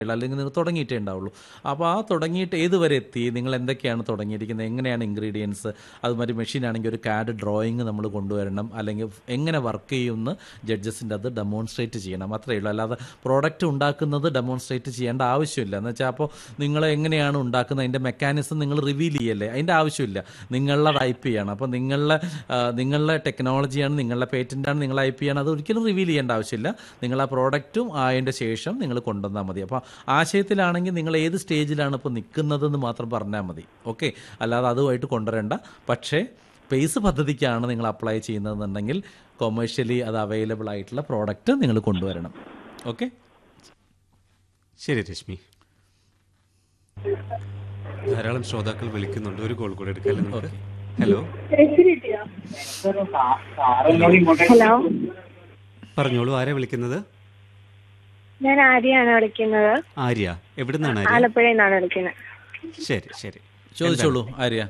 അല്ലെങ്കിൽ നിങ്ങൾ തുടങ്ങിയിട്ടേ ഉണ്ടാവുള്ളൂ അപ്പോൾ ആ തുടങ്ങിയിട്ട് ഏതുവരെ എത്തി നിങ്ങൾ എന്തൊക്കെയാണ് തുടങ്ങിയിരിക്കുന്നത് എങ്ങനെയാണ് ഇൻഗ്രീഡിയൻസ് അത് മറ്റു മെഷീൻ ആണെങ്കിൽ ഒരു കാഡ് ഡ്രോയിങ് നമ്മൾ കൊണ്ടുവരണം അല്ലെങ്കിൽ എങ്ങനെ വർക്ക് ചെയ്യുമെന്ന് ജഡ്ജസിൻ്റെ അത് ഡെമോൺസ്ട്രേറ്റ് ചെയ്യണം അത്രയേ ഉള്ളൂ അല്ലാതെ പ്രോഡക്റ്റ് ഉണ്ടാക്കുന്നത് ഡെമോൺസ്ട്രേറ്റ് ചെയ്യേണ്ട ആവശ്യമില്ല എന്ന് വെച്ചാൽ അപ്പോൾ നിങ്ങൾ എങ്ങനെയാണ് ഉണ്ടാക്കുന്നത് അതിൻ്റെ മെക്കാനിസം നിങ്ങൾ റിവീൽ ചെയ്യല്ലേ അതിൻ്റെ ആവശ്യമില്ല നിങ്ങളുടെ ഐ പി ആണ് അപ്പോൾ നിങ്ങളുടെ ആ, നിങ്ങളുടെ ടെക്നോളജിയാണ് നിങ്ങളുടെ പേറ്റൻ്റാണ് നിങ്ങൾ ഐ പി ആണ് അത് ഒരിക്കലും റിവീൽ ചെയ്യേണ്ട ആവശ്യമില്ല നിങ്ങൾ ആ പ്രോഡക്റ്റും ആയതിൻ്റെ ശേഷം നിങ്ങൾ കൊണ്ടുവന്നാൽ മതി അപ്പോൾ ആശയത്തിലാണെങ്കിൽ നിങ്ങൾ ഏത് സ്റ്റേജിലാണ് ഇപ്പോൾ നിൽക്കുന്നതെന്ന് മാത്രം പറഞ്ഞാൽ മതി ഓക്കെ അല്ലാതെ അതുമായിട്ട് കൊണ്ടുവരേണ്ട പക്ഷേ പേസ് പദ്ധതിക്കാണ് നിങ്ങൾ അപ്ലൈ ചെയ്യുന്നതെന്നുണ്ടെങ്കിൽ കൊമേഴ്ഷ്യലി അത് അവൈലബിൾ ആയിട്ടുള്ള പ്രോഡക്റ്റ് നിങ്ങൾ കൊണ്ടുവരണം ഓക്കെ ശരി രശ്മി ധാരാളം ശ്രോതാക്കൾ വിളിക്കുന്നുണ്ട് ഒരു കോൾ കൂടെ എടുക്കാല്ലേ നമുക്ക് ഹലോ ഹലോ പറഞ്ഞോളൂ ആരാ വിളിക്കുന്നത് ഞാൻ ആര്യാണ് വിളിക്കുന്നത് ആര്യ എവിടുന്നാണ് ആര്യ ആലപ്പുഴയിൽ നിന്നാണ് വിളിക്കുന്നത് ശരി ശരി ചോദിച്ചോളൂ ആര്യ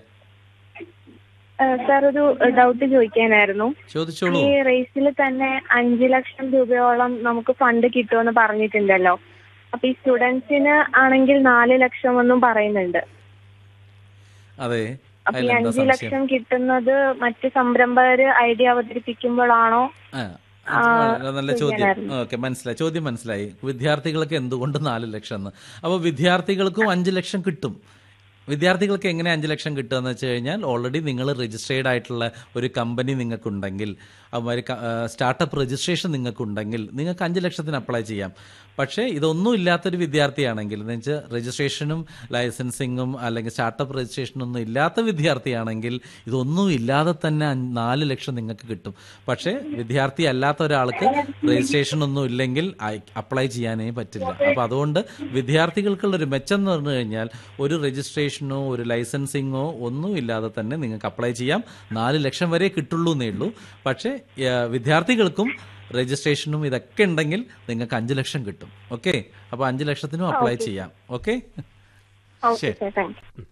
സാർ ഒരു ഡൗട്ട് ചോദിക്കാനായിരുന്നു ചോദിച്ചോളൂ ഈ റേസിൽ തന്നെ അഞ്ചു ലക്ഷം രൂപയോളം നമുക്ക് ഫണ്ട് കിട്ടുമെന്ന് പറഞ്ഞിട്ടുണ്ടല്ലോ അപ്പൊ ഈ സ്റ്റുഡൻസിന് ആണെങ്കിൽ നാല് ലക്ഷം എന്നും പറയുന്നുണ്ട് അതെ അപ്പൊ ഈ അതിലെന്താ അഞ്ചു സംശയം ലക്ഷം കിട്ടുന്നത് മറ്റ് സംരംഭകര് ഐഡിയ അവതരിപ്പിക്കുമ്പോഴാണോ ആ, അത് വളരെ നല്ല ചോദ്യം ഓക്കെ മനസ്സിലായി ചോദ്യം മനസ്സിലായി വിദ്യാർത്ഥികൾക്ക് എന്തുകൊണ്ട് നാല് ലക്ഷം എന്ന് അപ്പോൾ വിദ്യാർത്ഥികൾക്കും അഞ്ച് ലക്ഷം കിട്ടും വിദ്യാർത്ഥികൾക്ക് എങ്ങനെ അഞ്ച് ലക്ഷം കിട്ടുക എന്ന് വെച്ച് കഴിഞ്ഞാൽ ഓൾറെഡി നിങ്ങൾ രജിസ്ട്രേഡ് ആയിട്ടുള്ള ഒരു കമ്പനി നിങ്ങൾക്കുണ്ടെങ്കിൽ അതുമാതിരി സ്റ്റാർട്ടപ്പ് രജിസ്ട്രേഷൻ നിങ്ങൾക്കുണ്ടെങ്കിൽ നിങ്ങൾക്ക് അഞ്ച് ലക്ഷത്തിന് അപ്ലൈ ചെയ്യാം പക്ഷേ ഇതൊന്നും ഇല്ലാത്തൊരു വിദ്യാർത്ഥിയാണെങ്കിൽ എന്ന് വെച്ചാൽ രജിസ്ട്രേഷനും ലൈസൻസിങ്ങും അല്ലെങ്കിൽ സ്റ്റാർട്ടപ്പ് രജിസ്ട്രേഷനും ഒന്നും ഇല്ലാത്ത വിദ്യാർത്ഥിയാണെങ്കിൽ ഇതൊന്നും ഇല്ലാതെ തന്നെ അഞ്ച്- നാല് ലക്ഷം നിങ്ങൾക്ക് കിട്ടും പക്ഷേ വിദ്യാർത്ഥി അല്ലാത്ത ഒരാൾക്ക് രജിസ്ട്രേഷൻ ഒന്നും ഇല്ലെങ്കിൽ അപ്ലൈ ചെയ്യാനേ പറ്റില്ല അപ്പോൾ അതുകൊണ്ട് വിദ്യാർത്ഥികൾക്കുള്ളൊരു മെച്ചം എന്ന് പറഞ്ഞു കഴിഞ്ഞാൽ ഒരു രജിസ്ട്രേഷനോ ഒരു ലൈസൻസിങ്ങോ ഒന്നും ഇല്ലാതെ തന്നെ നിങ്ങൾക്ക് അപ്ലൈ ചെയ്യാം നാല് ലക്ഷം വരെ കിട്ടുള്ളൂ എന്നേ ഉള്ളൂ പക്ഷേ ഏഹ്, വിദ്യാർത്ഥികൾക്കും രജിസ്ട്രേഷനും ഇതൊക്കെ ഉണ്ടെങ്കിൽ നിങ്ങൾക്ക് അഞ്ച് ലക്ഷം കിട്ടും ഓക്കെ അപ്പോൾ അഞ്ച് ലക്ഷത്തിനും അപ്ലൈ ചെയ്യാം okay okay sir thank you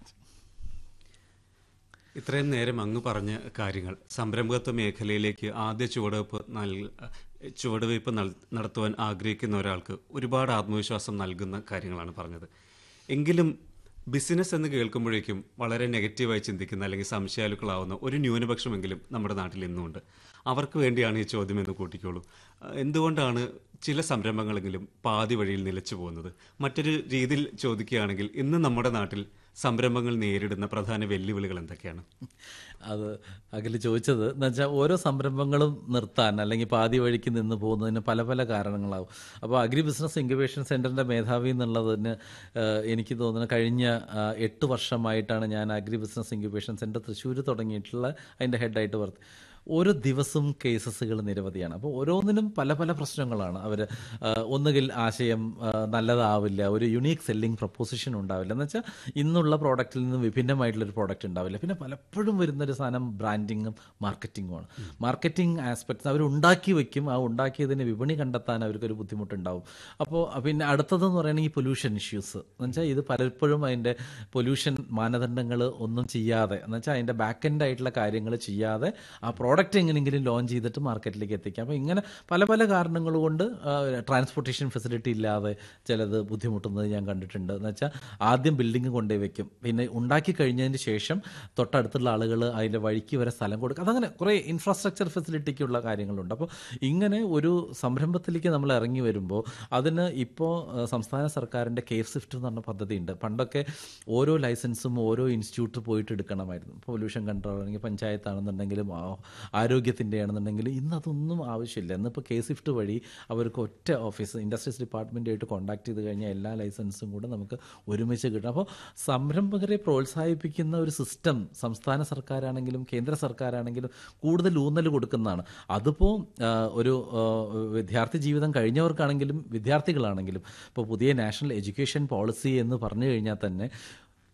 ഇത്രയും നേരം അങ്ങ് പറഞ്ഞ കാര്യങ്ങൾ സംരംഭകത്വ മേഖലയിലേക്ക് ആദ്യ ചുവടുവയ്പ് നൽ ചുവടുവയ്പ് നൽ- നടത്തുവാൻ ആഗ്രഹിക്കുന്ന ഒരാൾക്ക് ഒരുപാട് ആത്മവിശ്വാസം നൽകുന്ന കാര്യങ്ങളാണ് പറഞ്ഞത് എങ്കിലും ബിസിനസ് എന്ന് കേൾക്കുമ്പോഴേക്കും വളരെ നെഗറ്റീവായി ചിന്തിക്കുന്ന അല്ലെങ്കിൽ സംശയാലുക്കളാവുന്ന ഒരു ന്യൂനപക്ഷമെങ്കിലും നമ്മുടെ നാട്ടിൽ ഇന്നുമുണ്ട് അവർക്ക് വേണ്ടിയാണ് ഈ ചോദ്യം എന്ന് കൂട്ടിക്കോളൂ അഹ് എന്തുകൊണ്ടാണ് ചില സംരംഭങ്ങളെങ്കിലും പാതി വഴിയിൽ നിലച്ചു പോകുന്നത് മറ്റൊരു രീതിയിൽ ചോദിക്കുകയാണെങ്കിൽ ഇന്ന് നമ്മുടെ നാട്ടിൽ സംരംഭങ്ങൾ നേരിടുന്ന പ്രധാന വെല്ലുവിളികൾ എന്തൊക്കെയാണ് അത് അഖിൽ ചോദിച്ചത് എന്ന് വെച്ചാൽ ഓരോ സംരംഭങ്ങളും നിർത്താൻ അല്ലെങ്കിൽ പാതി വഴിക്ക് നിന്ന് പോകുന്നതിന് പല പല കാരണങ്ങളാവും അപ്പോൾ അഗ്രി ബിസിനസ് ഇൻക്യുബേഷൻ സെൻറ്ററിൻ്റെ മേധാവി എന്നുള്ളതിന് ഏഹ്, എനിക്ക് തോന്നുന്നു കഴിഞ്ഞ ആ, എട്ട് വർഷമായിട്ടാണ് ഞാൻ agri business incubation centre Thrissur തുടങ്ങിയിട്ടുള്ള അതിൻ്റെ ഹെഡായിട്ട് വർത്തി ഓരോ ദിവസവും കേസസുകൾ നിരവധിയാണ് അപ്പോൾ ഓരോന്നിനും പല പല പ്രശ്നങ്ങളാണ് അവർ ഒന്നുകിൽ ആശയം ആ, നല്ലതാവില്ല ഒരു യുണീക്ക് സെല്ലിംഗ് പ്രപ്പോസിഷൻ ഉണ്ടാവില്ല എന്ന് വെച്ചാൽ ഇന്നുള്ള പ്രോഡക്റ്റിൽ നിന്ന് വിഭിന്നമായിട്ടുള്ളൊരു പ്രോഡക്റ്റ് ഉണ്ടാവില്ല പിന്നെ പലപ്പോഴും വരുന്നൊരു സാധനം ബ്രാൻഡിങ്ങും മാർക്കറ്റിങ്ങുമാണ് മാർക്കറ്റിംഗ് ആസ്പെക്ട്സ് അവർ ഉണ്ടാക്കി വെക്കും ആ ഉണ്ടാക്കിയതിന് വിപണി കണ്ടെത്താൻ അവർക്കൊരു ബുദ്ധിമുട്ടുണ്ടാവും അപ്പോൾ പിന്നെ അടുത്തതെന്ന് പറയുന്നത് ഈ പൊല്യൂഷൻ ഇഷ്യൂസ് എന്ന് വെച്ചാൽ ഇത് പലപ്പോഴും അതിൻ്റെ പൊല്യൂഷൻ മാനദണ്ഡങ്ങൾ ഒന്നും ചെയ്യാതെ എന്ന് വെച്ചാൽ അതിൻ്റെ ബാക്ക് എൻഡ് ആയിട്ടുള്ള കാര്യങ്ങൾ ചെയ്യാതെ ആ പ്രോഡക്റ്റ് എങ്ങനെയെങ്കിലും ലോഞ്ച് ചെയ്തിട്ട് മാർക്കറ്റിലേക്ക് എത്തിക്കാം അപ്പോൾ ഇങ്ങനെ പല പല കാരണങ്ങൾ കൊണ്ട് ട്രാൻസ്പോർട്ടേഷൻ ഫെസിലിറ്റി ഇല്ലാതെ ചിലത് ബുദ്ധിമുട്ടുന്നത് ഞാൻ കണ്ടിട്ടുണ്ട് എന്ന് വെച്ചാൽ ആദ്യം ബിൽഡിംഗ് കൊണ്ടുപോയി വെക്കും പിന്നെ ഉണ്ടാക്കി കഴിഞ്ഞതിന് ശേഷം തൊട്ടടുത്തുള്ള ആളുകൾ അതിൻ്റെ വഴിക്ക് വരെ സ്ഥലം കൊടുക്കും അതങ്ങനെ കുറേ ഇൻഫ്രാസ്ട്രക്ചർ ഫെസിലിറ്റിക്കുള്ള കാര്യങ്ങളുണ്ട് അപ്പോൾ ഇങ്ങനെ ഒരു സംരംഭത്തിലേക്ക് നമ്മൾ ഇറങ്ങി വരുമ്പോൾ അതിന് ഇപ്പോൾ സംസ്ഥാന സർക്കാരിൻ്റെ കേഫ് സ്വിഫ്റ്റ് എന്ന് പറഞ്ഞ പദ്ധതിയുണ്ട് പണ്ടൊക്കെ ഓരോ ലൈസൻസും ഓരോ ഇൻസ്റ്റിറ്റ്യൂട്ട് പോയിട്ട് എടുക്കണമായിരുന്നു പൊല്യൂഷൻ കൺട്രോൾ ആണെങ്കിൽ പഞ്ചായത്താണെന്നുണ്ടെങ്കിലും ആ- ആരോഗ്യത്തിൻ്റെ ആണെന്നുണ്ടെങ്കിലും ഇന്ന് അതൊന്നും ആവശ്യമില്ല ഇന്നിപ്പോൾ കെ സ്വിഫ്റ്റ് വഴി അവർക്ക് ഒറ്റ ഓഫീസ് ഇൻഡസ്ട്രീസ് ഡിപ്പാർട്ട്മെൻറ്റായിട്ട് കോൺടാക്ട് ചെയ്ത് കഴിഞ്ഞാൽ എല്ലാ ലൈസൻസും കൂടെ നമുക്ക് ഒരുമിച്ച് കിട്ടും അപ്പോൾ സംരംഭകരെ പ്രോത്സാഹിപ്പിക്കുന്ന ഒരു സിസ്റ്റം സംസ്ഥാന സർക്കാരാണെങ്കിലും കേന്ദ്ര സർക്കാരാണെങ്കിലും കൂടുതൽ ഊന്നൽ കൊടുക്കുന്നതാണ് അതിപ്പോൾ ആ, ഒരു ആ, വിദ്യാർത്ഥി ജീവിതം കഴിഞ്ഞവർക്കാണെങ്കിലും വിദ്യാർത്ഥികളാണെങ്കിലും ഇപ്പോൾ പുതിയ നാഷണൽ എഡ്യൂക്കേഷൻ പോളിസി എന്ന് പറഞ്ഞു കഴിഞ്ഞാൽ തന്നെ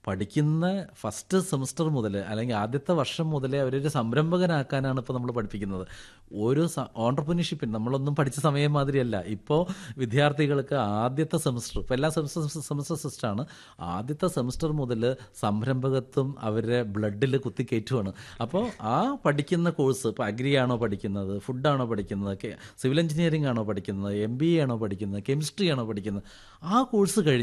പഠിക്കുന്ന ഫസ്റ്റ് സെമിസ്റ്റർ മുതൽ അല്ലെങ്കിൽ ആദ്യത്തെ വർഷം മുതലേ അവരൊരു സംരംഭകനാക്കാനാണ് ഇപ്പോൾ നമ്മൾ പഠിപ്പിക്കുന്നത് ഓരോ ഓണ്ടർപ്രണർഷിപ്പിന് നമ്മളൊന്നും പഠിച്ച സമയം മാതിരിയല്ല ഇപ്പോൾ വിദ്യാർത്ഥികൾക്ക് ആദ്യത്തെ സെമിസ്റ്റർ ഇപ്പോൾ എല്ലാ സെമിസ്റ്റർ സെമിസ്റ്റർ സിസ്റ്റാണ് ആദ്യത്തെ സെമിസ്റ്റർ മുതൽ സംരംഭകത്വം അവരുടെ ബ്ലഡിൽ കുത്തിക്കയറ്റുവാണ് അപ്പോൾ ആ പഠിക്കുന്ന കോഴ്സ് ഇപ്പോൾ അഗ്രി ആണോ പഠിക്കുന്നത് ഫുഡാണോ പഠിക്കുന്നത് കെ- സിവിൽ എഞ്ചിനീയറിംഗ് ആണോ പഠിക്കുന്നത് എം ബി എ ആണോ പഠിക്കുന്നത് കെമിസ്ട്രി ആണോ പഠിക്കുന്നത് ആ കോഴ്സ് കഴിഞ്ഞ്